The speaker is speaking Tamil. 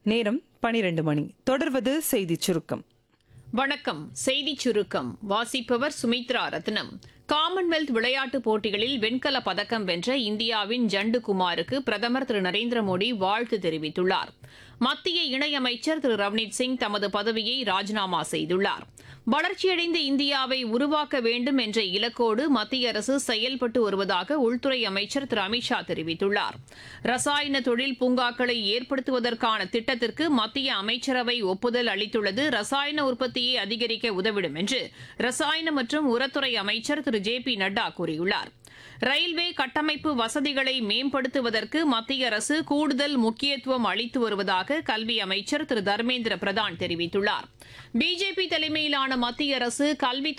நேரம் பனிரெண்டு மணி தொடர்வது செய்திச் சுருக்கம் வணக்கம் செய்திச் சுருக்கம் வாசிப்பவர் சுமித்ரா ரத்னம் காமன்வெல்த் விளையாட்டுப் போட்டிகளில் வெண்கல பதக்கம் வென்ற இந்தியாவின் ஜண்டு குமாருக்கு பிரதமர் திரு நரேந்திர மோடி வாழ்த்து தெரிவித்துள்ளார் மத்திய இணையமைச்சர் திரு ரவ்னீத் சிங் தமது பதவியை ராஜினாமா செய்துள்ளார் வளர்ச்சியடைந்த இந்தியாவை உருவாக்க வேண்டும் என்ற இலக்கோடு மத்திய அரசு செயல்பட்டு வருவதாக உள்துறை அமைச்சர் திரு அமித்ஷா தெரிவித்துள்ளார் ரசாயன தொழில் பூங்காக்களை ஏற்படுத்துவதற்கான திட்டத்திற்கு மத்திய அமைச்சரவை ஒப்புதல் அளித்துள்ளது ரசாயன உற்பத்தியை அதிகரிக்க உதவிடும் என்று ரசாயன மற்றும் உரத்துறை அமைச்சர் திரு ஜே பி நட்டா கூறியுள்ளார் ரயில்வே கட்டமைப்பு வசதிகளை மேம்படுத்துவதற்கு மத்திய அரசு கூடுதல் முக்கியத்துவம் அளித்து வருவதாக கல்வி அமைச்சர் திரு தர்மேந்திர பிரதான் தெரிவித்துள்ளார் பிஜேபி தலைமையிலான மத்திய அரசு கல்வி